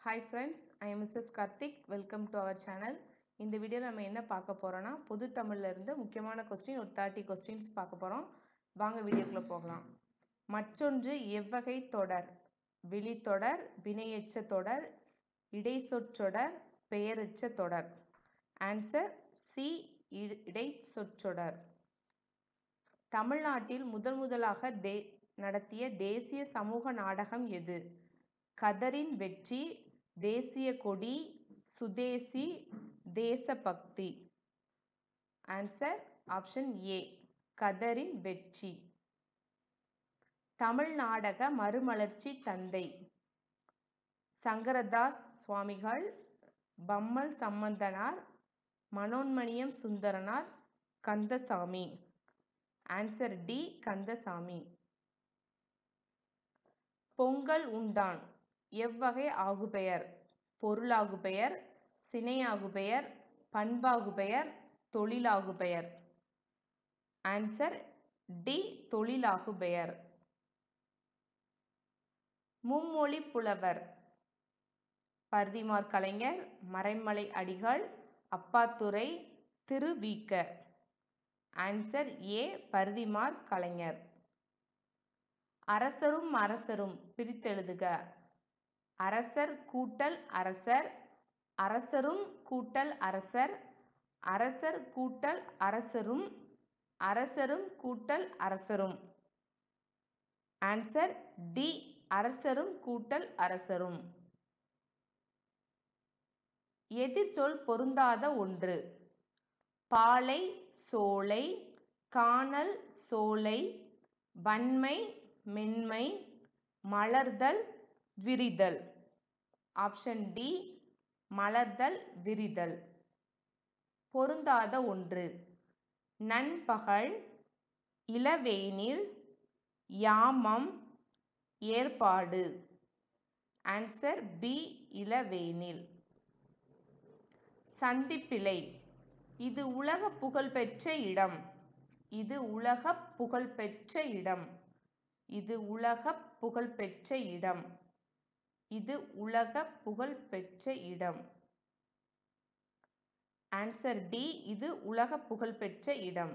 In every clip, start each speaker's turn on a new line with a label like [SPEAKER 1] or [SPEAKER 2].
[SPEAKER 1] hi friends I am Mrs Karthik welcome to our channel இந்த வீடியோவில் நம்ம என்ன பார்க்க போகிறோன்னா பொது தமிழ்ல இருந்து முக்கியமான கொஸ்டின் ஒரு தேர்ட்டி கொஸ்டின்ஸ் பார்க்க போகிறோம் வாங்க வீடியோக்குள்ளே போகலாம் மற்றொன்று எவ்வகை தொடர் விழித்தொடர் வினையெச்ச தொடர் இடைச்சொற்றொடர் பெயரெச்ச தொடர் ஆன்சர் சி இடை சொற்றொடர் தமிழ்நாட்டில் முதல் முதலாக தே நடத்திய தேசிய சமூக நாடகம் எது கதரின் வெற்றி தேசிய கொடி சுதேசி தேசபக்தி ஆன்சர் ஆப்ஷன் ஏ கதரின் வெற்றி தமிழ் நாடக மறுமலர்ச்சி தந்தை சங்கரதாஸ் சுவாமிகள் பம்மல் சம்பந்தனார் மனோன்மணியம் சுந்தரனார் கந்தசாமி ஆன்சர் டி கந்தசாமி பொங்கல் உண்டான் எவ்வகை ஆகுபெயர் பொருளாகுபெயர் சினையாகுபெயர் பண்பாகுபெயர் தொழிலாகுபெயர் ஆன்சர் டி தொழிலாகுபெயர் மும்மொழி புலவர் பர்திமார் கலைஞர் மறைமலை அடிகள் அப்பாத்துரை திருவிக்க ஆன்சர் ஏ பர்திமார் கலைஞர் அரசரும் அரசரும் பிரித்தெழுதுக அரசர் கூட்டல் அரசர் அரசரும் கூட்டல் அரசர் அரசர் கூட்டல் அரசரும் அரசரும் கூட்டல் அரசரும் ஆன்சர் டி அரசரும் கூட்டல் அரசரும் எதிர்ச்சொல் பொருந்தாத ஒன்று பாலை சோலை காணல் சோலை வன்மை மென்மை மலர்தல் விரிதல் ஆப்ஷன் டி மலர்தல் விரிதல் பொருந்தாத ஒன்று நண்பகல் இளவேனில் யாமம் ஏற்பாடு ஆன்சர் பி இளவேனில் சந்திப்பிழை இது உலக புகழ்பெற்ற இடம் இது உலக புகழ்பெற்ற இடம் இது உலக புகழ்பெற்ற இடம் இது உலக புகழ்பெற்ற இடம் ஆன்சர் டி இது உலக புகழ்பெற்ற இடம்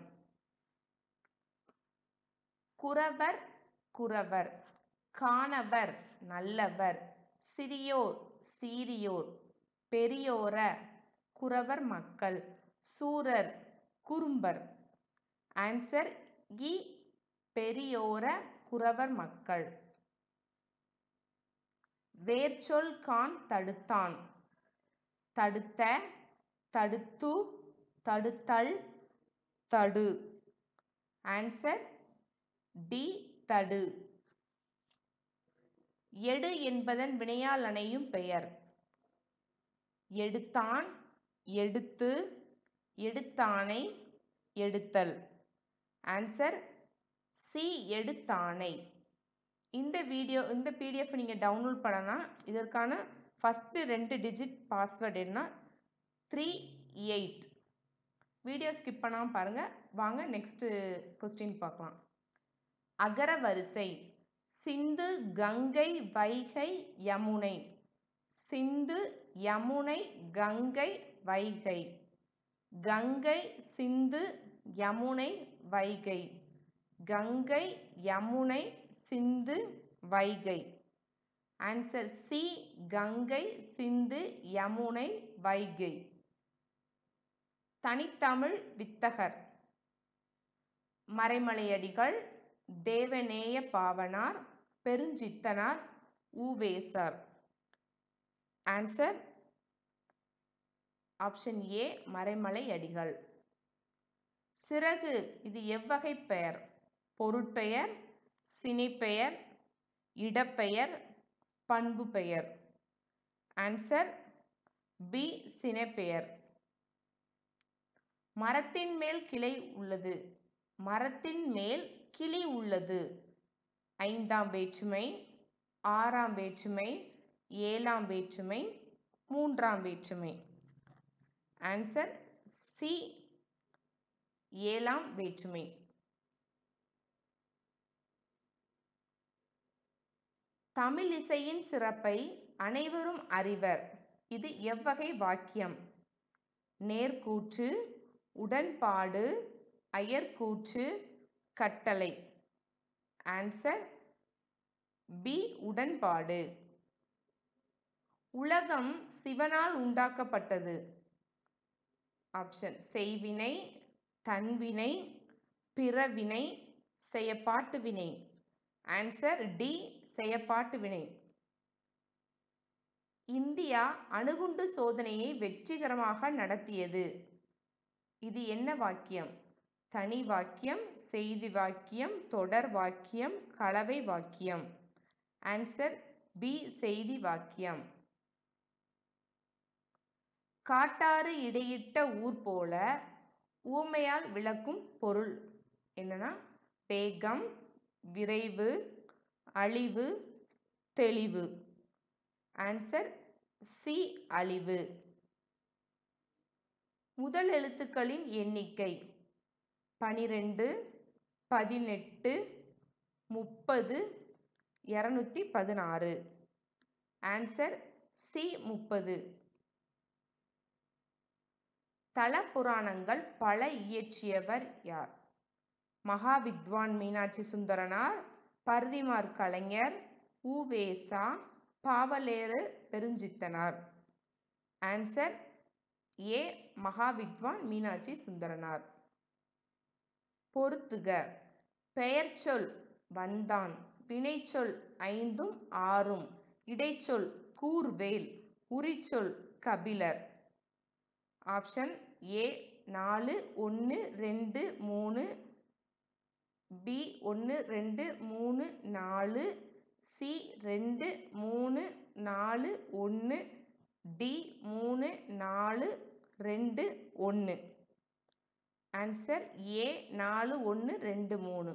[SPEAKER 1] குறவர் குறவர் காணவர் நல்லவர் சிறியோர் சீரியோர் பெரியோர குறவர் மக்கள் சூரர் குறும்பர் ஆன்சர் இ பெரியோர குறவர் மக்கள் வேர்ச்சொல் கான் தடுத்தான் தடுத்த தடுத்து தடுத்தல் தடு ஆன்சர் டி தடு எடு என்பதன் வினையால் அணையும் பெயர் எடுத்தான் எடுத்து எடுத்தானை எடுத்தல் ஆன்சர் சி எடுத்தானை இந்த வீடியோ இந்த பிடிஎஃப் நீங்கள் டவுன்லோட் பண்ணலாம் இதற்கான ஃபஸ்ட்டு ரெண்டு டிஜிட் பாஸ்வேர்டு என்ன த்ரீ எயிட் வீடியோ ஸ்கிப் பண்ணாமல் பாருங்கள் வாங்க நெக்ஸ்ட்டு கொஸ்டின் பார்க்கலாம் அகர வரிசை சிந்து கங்கை வைகை யமுனை சிந்து யமுனை கங்கை வைகை கங்கை சிந்து யமுனை வைகை கங்கை யமுனை சிந்து வைகை ஆன்சர் சி கங்கை சிந்து யமுனை வைகை தனித்தமிழ் வித்தகர் மறைமலையடிகள் தேவநேய பாவனார் பெருஞ்சித்தனார் ஊவேசர் answer option A Maraimalai Adigal சிறகு இது எவ்வகை பெயர் பொருட்பெயர் சினைப்பெயர் இடப்பெயர் பண்பு பெயர் ஆன்சர் பி சினைப்பெயர் மரத்தின் மேல் கிளை உள்ளது மரத்தின் மேல் கிளி உள்ளது ஐந்தாம் வேற்றுமை ஆறாம் வேற்றுமை ஏழாம் வேற்றுமை மூன்றாம் வேற்றுமை ஆன்சர் சி ஏழாம் வேற்றுமை தமிழிசையின் சிறப்பை அனைவரும் அறிவர் இது எவ்வகை வாக்கியம் நேர்கூற்று உடன்பாடு அயர்கூற்று கட்டளை ஆன்சர் பி உடன்பாடு உலகம் சிவனால் உண்டாக்கப்பட்டது ஆப்ஷன் செய்வினை தன்வினை பிறவினை செயப்பாட்டு வினை ஆன்சர் டி செயப்பாட்டு வினை இந்தியா அணுகுண்டு சோதனையை வெற்றிகரமாக நடத்தியது இது என்ன வாக்கியம் தனி வாக்கியம் செய்தி வாக்கியம் தொடர் வாக்கியம் கலவை வாக்கியம் ஆன்சர் பி செய்தி வாக்கியம் காட்டாறு இடையிட்ட ஊர் போல ஊமையால் விளக்கும் பொருள் என்னன்னா வேகம் விரைவு அழிவு தெளிவு ஆன்சர் சி அழிவு முதல் எழுத்துக்களின் எண்ணிக்கை பனிரெண்டு பதினெட்டு முப்பது இரநூத்தி பதினாறு ஆன்சர் சி முப்பது தல புராணங்கள் பல இயற்றியவர் யார் மகாவித்வான் மீனாட்சி சுந்தரனார் பர்திமார் கலைஞர் உவேசா பாவலேறு பெருஞ்சித்தனார் ஆன்சர் ஏ மகாவித்வான் மீனாட்சி சுந்தரனார் பொருத்துக பெயர்ச்சொல் வந்தான் வினைச்சொல் ஐந்தும் ஆறும் இடைச்சொல் கூர்வேல் உரிச்சொல் கபிலர் ஆப்ஷன் ஏ நாலு ஒன்று ரெண்டு மூணு பி ஒன்று ரெண்டு மூணு நாலு சி ரெண்டு மூணு நாலு ஒன்று டி மூணு நாலு ரெண்டு ஒன்று ஆன்சர் ஏ நாலு ஒன்று ரெண்டு மூணு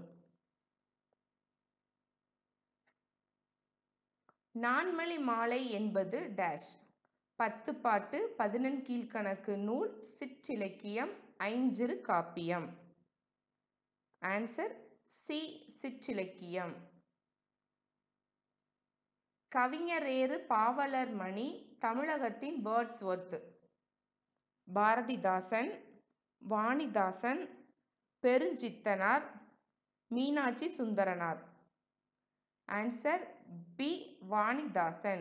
[SPEAKER 1] நான்மணி மாலை என்பது டேஷ் பத்து பாட்டு பதினெண் கீழ்கணக்கு நூல் சிற்றிலக்கியம் ஐஞ்சிறு காப்பியம் ஆன்சர் சி சிற்றிலக்கியம் கவிஞரேறு பாவலர் மணி தமிழகத்தின் Wordsworth Bharathidasan Vanidasan Perunchithanar Meenakshi Sundaranar answer B Vanidasan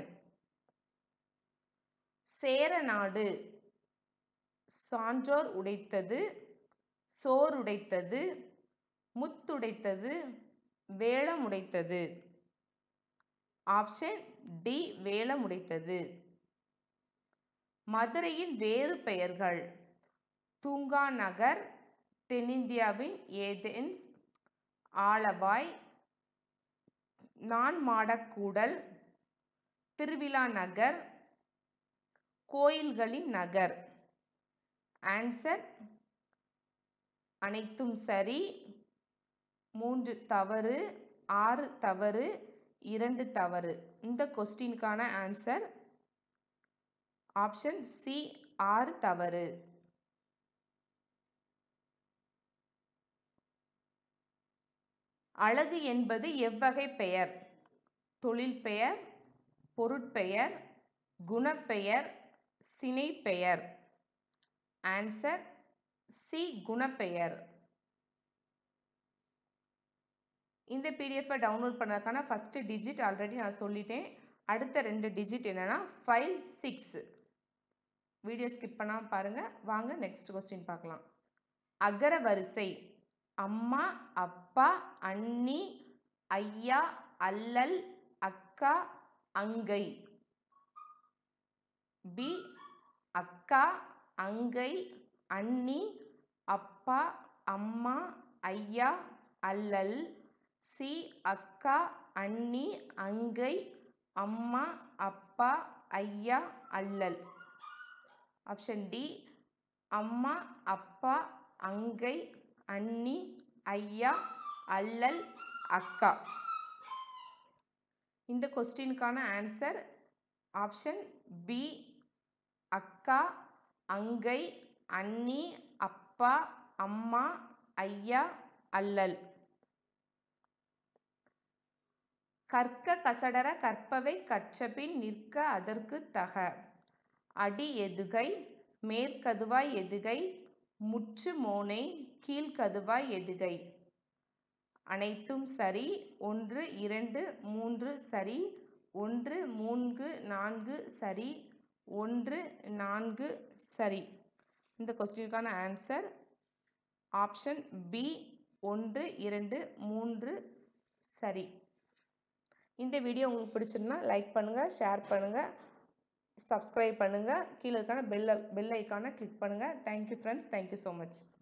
[SPEAKER 1] Cheranadu சான்றோர் உடைத்தது சோறுடைத்தது முத்துடைத்தது வேளமுடைத்தது ஆப்ஷன் டி வேளமுடைத்தது மதுரையின் வேறு பெயர்கள் தூங்கா நகர் தென்னிந்தியாவின் ஏதென்ஸ் ஆலவாய் நான் மாடக்கூடல் திருவிழா நகர் கோயில்களின் நகர் ஆன்சர் அனைத்தும் சரி மூன்று தவறு ஆறு தவறு இரண்டு தவறு இந்த கொஸ்டினுக்கான ஆன்சர் ஆப்ஷன் சி ஆறு தவறு அழகு என்பது எவ்வகை பெயர் தொழில் பெயர் பொருட்பெயர் குணப்பெயர் சினைப்பெயர் ஆன்சர் சி குணப்பெயர் இந்த பிடிஎஃப்பை டவுன்லோட் பண்ணதுக்கான ஃபஸ்ட்டு டிஜிட் ஆல்ரெடி நான் சொல்லிட்டேன் அடுத்த ரெண்டு டிஜிட் என்னென்னா ஃபைவ் சிக்ஸ் வீடியோ ஸ்கிப் பண்ணாமல் பாருங்கள் வாங்க நெக்ஸ்ட் கொஸ்டின் பார்க்கலாம் அகர வரிசை அம்மா அப்பா அண்ணி ஐயா அல்லல் அக்கா அங்கை பி அக்கா அங்கை அண்ணி அப்பா அம்மா ஐயா அல்லல் சி அக்கா அண்ணி அங்கை அம்மா அப்பா ஐயா அல்லல் ஆப்ஷன் டி அம்மா அப்பா அங்கை அண்ணி ஐயா அல்லல் அக்கா இந்த கொஸ்டினுக்கான ஆன்சர் ஆப்ஷன் பி அக்கா அங்கை அண்ணி அப்பா அம்மா ஐயா அல்லல் கற்க கசடர கற்பவை கற்றபின் நிற்க அதற்கு தக அடி எதுகை மேற்கதுவாய் எதுகை முற்று மோனை கீழ்கதுவாய் எதுகை அனைத்தும் சரி ஒன்று இரண்டு மூன்று சரி ஒன்று மூன்று நான்கு சரி ஒன்று நான்கு சரி இந்த கொஸ்டினுக்கான ஆன்சர் ஆப்ஷன் பி ஒன்று இரண்டு மூன்று சரி இந்த வீடியோ உங்களுக்கு பிடிச்சிருந்தா லைக் பண்ணுங்கள் ஷேர் பண்ணுங்கள் சப்ஸ்கிரைப் பண்ணுங்கள் கீழே இருக்கான பெல்லை பெல் ஐக்கானை கிளிக் பண்ணுங்கள் thank you friends thank you so much